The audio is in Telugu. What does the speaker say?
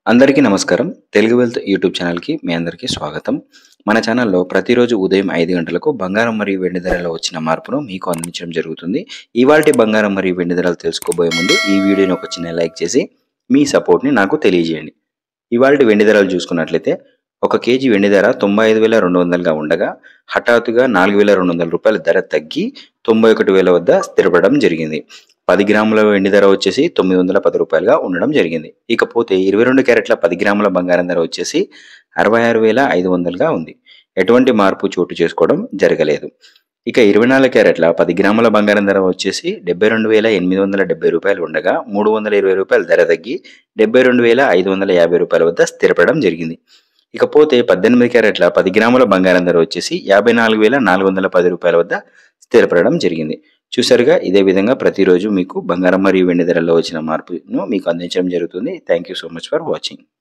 అందరికీ నమస్కారం తెలుగు వెల్త్ యూట్యూబ్ ఛానల్కి మీ అందరికీ స్వాగతం మన ఛానల్లో ప్రతిరోజు ఉదయం ఐదు గంటలకు బంగారం మరియు వెండి ధరలో వచ్చిన మార్పును మీకు అందించడం జరుగుతుంది ఇవాల్టి బంగారం మరియు వెండి ధరలు తెలుసుకోబోయే ముందు ఈ వీడియోని ఒక చిన్న లైక్ చేసి మీ సపోర్ట్ని నాకు తెలియజేయండి ఇవాల్టి వెండి ధరలు చూసుకున్నట్లయితే ఒక కేజీ వెండి ధర తొంభై ఐదు వేల రెండు వందలుగా ఉండగా హఠాత్తుగా నాలుగు వేల రెండు వందల రూపాయల ధర తగ్గి తొంభై ఒకటి వేల వద్ద స్థిరపడడం జరిగింది పది గ్రాముల వెండి ధర వచ్చేసి తొమ్మిది వందల పది రూపాయలుగా ఉండడం జరిగింది ఇకపోతే ఇరవై రెండు క్యారెట్ల పది గ్రాముల బంగారం ధర వచ్చేసి అరవై ఆరు వేల ఐదు వందలుగా ఉంది ఎటువంటి మార్పు చోటు చేసుకోవడం జరగలేదు ఇక ఇరవై నాలుగు క్యారెట్ల పది గ్రాముల బంగారం ధర వచ్చేసి డెబ్బై రెండు వేల ఎనిమిది వందల డెబ్బై రూపాయలు ఉండగా మూడు వందల ఇరవై రూపాయల ధర తగ్గి డెబ్బై రెండు వేల ఐదు వందల యాభై రూపాయల వద్ద స్థిరపడడం జరిగింది ఇకపోతే పద్దెనిమిది క్యారెట్ల పది గ్రాముల బంగారం ధర వచ్చేసి యాభై నాలుగు వేల నాలుగు వందల పది రూపాయల వద్ద స్థిరపడడం జరిగింది చూసారుగా ఇదే విధంగా ప్రతిరోజు మీకు బంగారం మరియు వెండి ధరల్లో వచ్చిన మార్పును మీకు అందించడం జరుగుతుంది thank you so much for watching